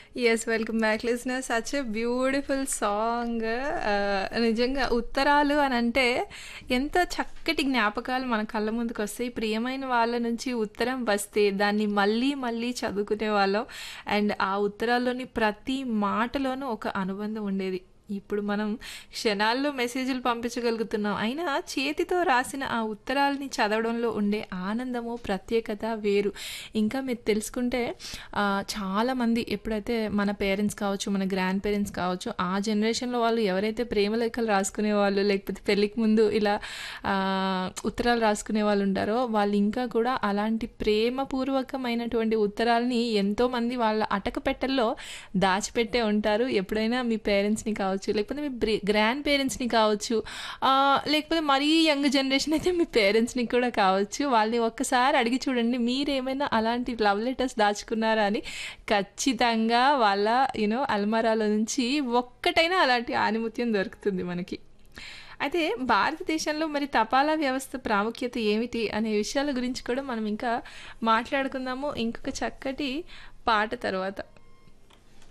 Yes. Welcome back listeners. Such a beautiful song. Ah, నిజంగా ఉత్తరాలు అనంటే ఎంత చక్కటి జ్ఞాపకాలు మన కళ్ళ ముందుకొస్తాయి. ప్రియమైన వాళ్ళ నుంచి ఉత్తరం వస్తే దాన్ని మళ్ళీ మళ్ళీ చదువుకునేవాళ్ళం. అండ్ ఆ ఉత్తరాల్లోని ప్రతి మాటలోనూ ఒక అనుబంధం ఉండేది. ఇప్పుడు మనం క్షణాల్లో మెసేజ్‌లు పంపించగలుగుతున్నాం. అయినా చేతితో రాసిన ఆ ఉత్తరాల్ని చదవడంలో ఉండే ఆనందము, ప్రత్యేకత వేరు. ఇంకా మీరు తెలుసుకుంటే ఆహ్, చాలామంది ఎప్పుడైతే మన పేరెంట్స్ కావచ్చు, మన గ్రాండ్ పేరెంట్స్ కావచ్చు, ఆ జనరేషన్‌లో వాళ్ళు ఎవరైతే ప్రేమ లేఖలు రాసుకునేవాళ్ళు, లేకపోతే పెళ్ళికి ముందు ఇలా ఆహ్, ఉత్తరాలు రాసుకునే వాళ్ళు ఉంటారో, వాళ్ళు ఇంకా కూడా అలాంటి ప్రేమపూర్వకమైనటువంటి ఉత్తరాల్ని ఎంతోమంది వాళ్ళ అటకపెట్టెల్లో దాచిపెట్టే ఉంటారు. ఎప్పుడైనా మీ పేరెంట్స్‌ని కావచ్చు, లేకపోతే మీ బ్రే గ్రాండ్ పేరెంట్స్‌ని కావచ్చు, ఆహ్, లేకపోతే మరీ యంగ్ జనరేషన్ అయితే మీ పేరెంట్స్‌ని కూడా కావచ్చు. వాళ్ళని ఒక్కసారి అడిగి చూడండి. మీరేమైనా అలాంటి లవ్ లెటర్స్ దాచుకున్నారా అని. ఖచ్చితంగా వాళ్ళ యూ నో అల్మారాలో నుంచి ఒక్కటైనా అలాంటి ఆణిముత్యం దొరుకుతుంది మనకి. అయితే భారతదేశంలో మరి తపాలా వ్యవస్థ ప్రాముఖ్యత ఏమిటి అనే విషయాల గురించి కూడా మనం ఇంకా మాట్లాడుకుందాము. ఇంకొక చక్కటి పాట తర్వాత.